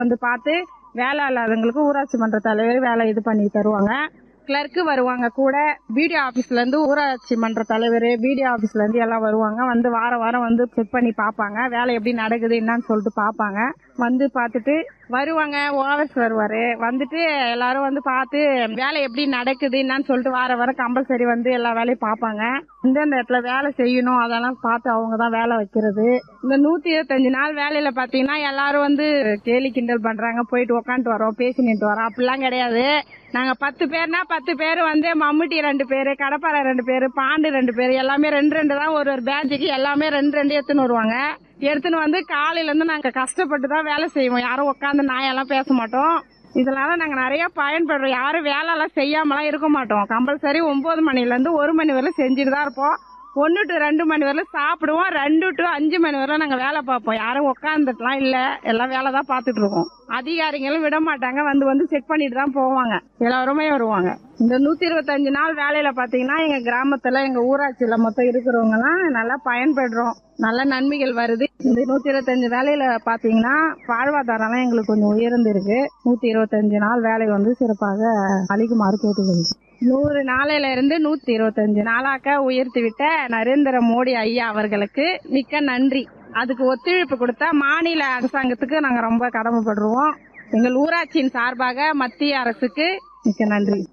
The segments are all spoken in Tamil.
வந்து பார்த்து வேலை இல்லாதவங்களுக்கு ஊராட்சி மன்ற தலைவர் வேலை இது பண்ணி தருவாங்க கிளர்க்கு வருவாங்க கூட பிடிஓ ஆபீஸ்ல இருந்து ஊராட்சி மன்ற தலைவர் பிடிஓ ஆபீஸ்ல இருந்து எல்லாம் வருவாங்க வந்து வாரம் வாரம் வந்து செக் பண்ணி பார்ப்பாங்க வேலை எப்படி நடக்குது என்னன்னு சொல்லிட்டு பார்ப்பாங்க வந்து பார்த்துட்டு வருவாங்க ஓவர்ஸ் வருவாரு வந்துட்டு எல்லாரும் வந்து பார்த்து வேலை எப்படி நடக்குது என்னன்னு சொல்லிட்டு வார வாரம் கம்பல்சரி வந்து எல்லா வேலையும் பார்ப்பாங்க இந்தந்த இடத்துல வேலை செய்யணும் அதெல்லாம் பார்த்து அவங்க தான் வேலை வைக்கிறது இந்த நூத்தி இருபத்தஞ்சு நாள் வேலையில பாத்தீங்கன்னா எல்லாரும் வந்து கேலி கிண்டல் பண்றாங்க போயிட்டு உக்காந்துட்டு வரோம் பேசி நின்று வரோம் அப்படிலாம் கிடையாது நாங்க பத்து பேர்னா பத்து பேர் வந்து மம்முட்டி ரெண்டு பேரு கடப்பாறை ரெண்டு பேரு பாண்டு ரெண்டு பேரு எல்லாமே ரெண்டு ரெண்டு தான் ஒரு ஒரு பேட்சுக்கு எல்லாமே ரெண்டு ரெண்டு எடுத்துன்னு வருவாங்க எடுத்துன்னு வந்து காலையில இருந்து நாங்க கஷ்டப்பட்டு தான் வேலை செய்வோம் யாரும் உட்காந்து நாயெல்லாம் பேச மாட்டோம் இதனால நாங்க நிறைய பயன்படுறோம் யாரும் வேலை எல்லாம் செய்யாமலாம் இருக்க மாட்டோம் கம்பல்சரி ஒன்பது மணில இருந்து ஒரு மணி வரை செஞ்சுட்டு தான் இருப்போம் ஒன்னு டு ரெண்டு மணி வரை சாப்பிடுவோம் ரெண்டு டு அஞ்சு மணி வரை நாங்க வேலை பார்ப்போம் யாரும் உட்காந்துட்டுலாம் இல்ல எல்லாம் வேலை தான் பார்த்துட்டு இருக்கோம் அதிகாரிகளும் விட மாட்டாங்க வந்து வந்து செக் பண்ணிட்டு தான் போவாங்க எல்லாருமே வருவாங்க இந்த நூத்தி இருபத்தஞ்சு நாள் வேலையில பாத்தீங்கன்னா எங்க கிராமத்துல எங்க ஊராட்சியில மொத்தம் இருக்கிறவங்க எல்லாம் நல்லா பயன்படுறோம் நல்ல நன்மைகள் வருது இந்த நூத்தி இருபத்தஞ்சு வேலையில பாத்தீங்கன்னா வாழ்வாதாரம் எல்லாம் எங்களுக்கு கொஞ்சம் உயர்ந்து இருக்கு நூத்தி இருபத்தஞ்சு நாள் வேலை வந்து சிறப்பாக அளிக்குமாறு கேட்டுக்கொள்கிறேன் நூறு நாளையில இருந்து நூத்தி இருபத்தஞ்சு நாளாக்க உயர்த்தி விட்ட நரேந்திர மோடி ஐயா அவர்களுக்கு மிக்க நன்றி அதுக்கு ஒத்துழைப்பு கொடுத்த மாநில அரசாங்கத்துக்கு நாங்க ரொம்ப கடமைப்படுறோம் எங்கள் ஊராட்சியின் சார்பாக மத்திய அரசுக்கு மிக்க நன்றி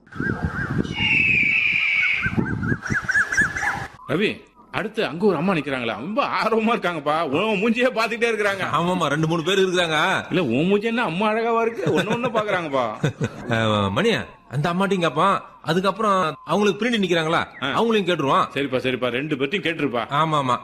ரவி அடுத்து அங்க ஒரு அம்மா நிக்கிறாங்களா ரொம்ப ஆர்வமா இருக்காங்கப்பா உன் மூஞ்சியே பாத்துக்கிட்டே இருக்கிறாங்க ஆமாமா ரெண்டு மூணு பேர் இருக்கிறாங்க இல்ல உன் மூஞ்சி என்ன அம்மா அழகாவா இருக்கு ஒன்னு ஒண்ணு பாக்குறாங்கப்பா அஹ், மணியா அந்த அம்மாட்டையும் கேப்பான் அதுக்கப்புறம் அவங்களுக்கு பிரிண்ட் நிக்கிறாங்களா அவங்களையும் கேட்டுருவான் சரிப்பா சரிப்பா ரெண்டு பேர்த்தையும் கேட்டுருப்பா ஆமா ஆமா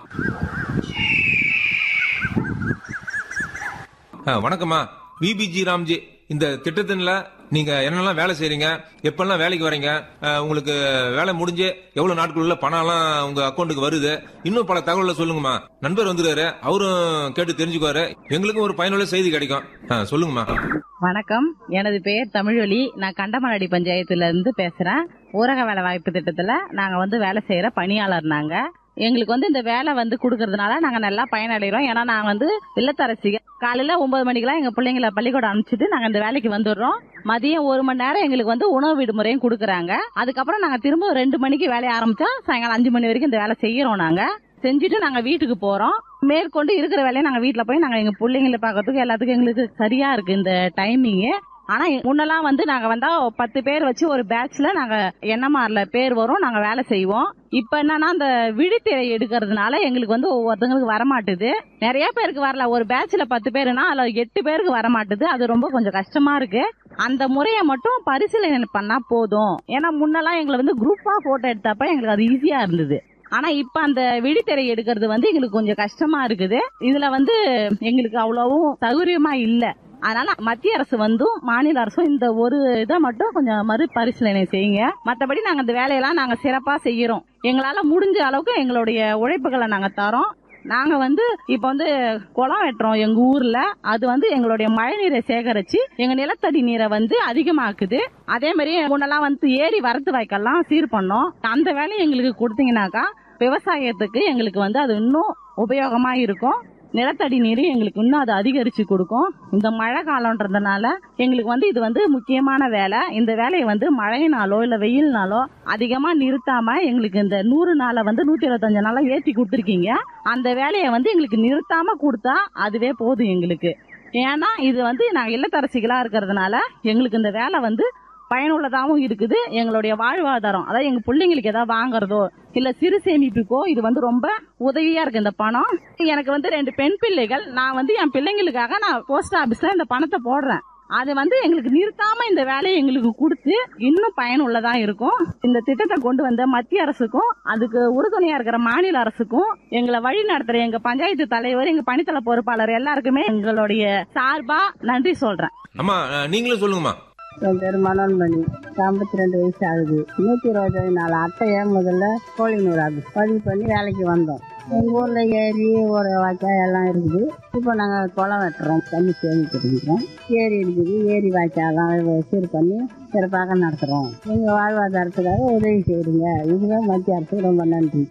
அஹ், வணக்கம்மா விபிஜி ராம்ஜி இந்த திட்டத்தின்ல நீங்க என்னெல்லாம் வேலை செய்றீங்க எப்பெல்லாம் வேலைக்கு வரீங்க அஹ், உங்களுக்கு வேலை முடிஞ்சு எவ்வளவு நாட்களுள்ள பணம் எல்லாம் உங்க அக்கௌண்ட்டுக்கு வருது இன்னும் பல தகவல்களை சொல்லுங்கம்மா நண்பர் வந்துருக்காரு அவரும் கேட்டு தெரிஞ்சுக்குவாரு எங்களுக்கும் ஒரு பயனுள்ள செய்தி கிடைக்கும் அஹ், சொல்லுங்கம்மா வணக்கம் எனது பெயர் தமிழொலி நான் கண்டமனடி பஞ்சாயத்துல இருந்து பேசுறேன் ஊரக வேலை வாய்ப்பு திட்டத்துல நாங்க வந்து வேலை செய்யற பணியாளர் நாங்க எங்களுக்கு வந்து இந்த வேலை வந்து கொடுக்கறதுனால நாங்க நல்லா பயனடைகிறோம் ஏன்னா நாங்க வந்து இல்லத்தரசிகள் காலையில ஒன்பது மணிக்கெல்லாம் எங்க பிள்ளைங்களை பள்ளிக்கூடம் அனுப்பிச்சிட்டு நாங்க இந்த வேலைக்கு வந்துடுறோம் மதியம் ஒரு மணி நேரம் எங்களுக்கு வந்து உணவு விடுமுறையும் கொடுக்குறாங்க அதுக்கப்புறம் நாங்க திரும்ப ரெண்டு மணிக்கு வேலையை ஆரம்பிச்சா சாயங்காலம் அஞ்சு மணி வரைக்கும் இந்த வேலை செய்யறோம் நாங்க செஞ்சுட்டு நாங்க வீட்டுக்கு போறோம் மேற்கொண்டு இருக்கிற வேலையை நாங்க வீட்ல போய் நாங்க எங்க பிள்ளைங்களை பார்க்கறதுக்கு எல்லாத்துக்கும் எங்களுக்கு சரியா இருக்கு இந்த டைமிங் ஆனா முன்னெல்லாம் வந்து நாங்க வந்தா பத்து பேர் வச்சு ஒரு பேட்ச்ல நாங்க என்எம்ஆர்ல பேர் வரும் நாங்க வேலை செய்வோம் இப்ப என்னன்னா அந்த விழித்திரை எடுக்கிறதுனால எங்களுக்கு வந்து ஒவ்வொருத்தங்களுக்கு வரமாட்டுது நிறைய பேருக்கு வரல ஒரு பேட்ச்ல பத்து பேருனா அதுல எட்டு பேருக்கு வரமாட்டுது அது ரொம்ப கொஞ்சம் கஷ்டமா இருக்கு அந்த முறையை மட்டும் பரிசீலனை பண்ணா போதும் ஏன்னா முன்னெல்லாம் எங்களை வந்து குரூப்பா போட்டோ எடுத்தப்ப எங்களுக்கு அது ஈஸியா இருந்தது ஆனா இப்ப அந்த விழித்திரை எடுக்கிறது வந்து எங்களுக்கு கொஞ்சம் கஷ்டமா இருக்குது இதுல வந்து எங்களுக்கு அவ்வளவும் சௌகரியமா இல்ல அதனால மத்திய அரசு வந்தும் மாநில அரசும் இந்த ஒரு இதை மட்டும் கொஞ்சம் மறுபரிசீலனை செய்யுங்க மத்தபடி நாங்க இந்த வேலையெல்லாம் நாங்க சிறப்பா செய்யறோம் எங்களால முடிஞ்ச அளவுக்கு எங்களுடைய உழைப்புகளை நாங்க தரோம் நாங்க வந்து இப்ப வந்து குளம் வெட்டுறோம் எங்க ஊர்ல அது வந்து எங்களுடைய மழை நீரை சேகரிச்சு எங்க நிலத்தடி நீரை வந்து அதிகமாக்குது அதே மாதிரி முன்னெல்லாம் வந்து ஏரி வரத்து வாய்க்கெல்லாம் சீர் பண்ணோம் அந்த வேலையை எங்களுக்கு கொடுத்தீங்கன்னாக்கா விவசாயத்துக்கு எங்களுக்கு வந்து அது இன்னும் உபயோகமா இருக்கும் நிலத்தடி நீர் எங்களுக்கு இன்னும் அது அதிகரிச்சு கொடுக்கும் இந்த மழை காலம்ன்றதுனால எங்களுக்கு வந்து இது வந்து முக்கியமான வேலை இந்த வேலையை வந்து மழையினாலோ இல்ல வெயில்னாலோ அதிகமா நிறுத்தாம எங்களுக்கு இந்த நூறு நாளை வந்து நூத்தி இருபத்தஞ்சு நாளா ஏற்றி கொடுத்துருக்கீங்க அந்த வேலையை வந்து எங்களுக்கு நிறுத்தாம கொடுத்தா அதுவே போதும் எங்களுக்கு ஏன்னா இது வந்து நாங்க இல்லத்தரசிகளா இருக்கிறதுனால எங்களுக்கு இந்த வேலை வந்து பயனுள்ளதாகவும் இருக்குது எங்களுடைய வாழ்வாதாரம் அதாவது எங்க பிள்ளைங்களுக்கு ஏதாவது வாங்குறதோ இல்ல சிறு சேமிப்புக்கோ இது வந்து ரொம்ப உதவியா இருக்கு இந்த பணம் எனக்கு வந்து ரெண்டு பெண் பிள்ளைகள் நான் வந்து என் பிள்ளைங்களுக்காக நான் போஸ்ட் ஆபீஸ்ல இந்த பணத்தை போடுறேன் அது வந்து எங்களுக்கு நிறுத்தாம இந்த வேலையை எங்களுக்கு கொடுத்து இன்னும் பயனுள்ளதா இருக்கும் இந்த திட்டத்தை கொண்டு வந்த மத்திய அரசுக்கும் அதுக்கு உறுதுணையா இருக்கிற மாநில அரசுக்கும் எங்களை வழி நடத்துற எங்க பஞ்சாயத்து தலைவர் எங்க பணித்தள பொறுப்பாளர் எல்லாருக்குமே எங்களுடைய சார்பா நன்றி சொல்றேன் அம்மா அஹ், நீங்களும் சொல்லுங்கம்மா என் பேர் மனோன்மணி ஐம்பத்தி ரெண்டு வயசு ஆகுது நூற்றி இருபத்தி நாலு அட்டையை முதல்ல கோழிநூறு ஆகுது பதிவு பண்ணி வேலைக்கு வந்தோம் எங்கள் ஊரில் ஏரி ஒரு வாய்க்கால் எல்லாம் இருக்குது இப்போ நாங்கள் குளம் வெட்டுறோம் தண்ணி சேமிக்கிறோம் ஏரி இருக்குது ஏரி வாய்க்காலாம் சீர் பண்ணி சிறப்பாக நடத்துகிறோம் எங்கள் வாழ்வாதாரத்துக்காக உதவி செய்கிறீங்க இதுதான் மத்திய அரசுக்கு ரொம்ப நன்றி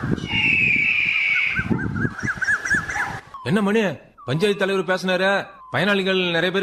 என்ன மணி பஞ்சாயத்து தலைவர் பேசினாரு பயனாளிகள் நிறைய பேர்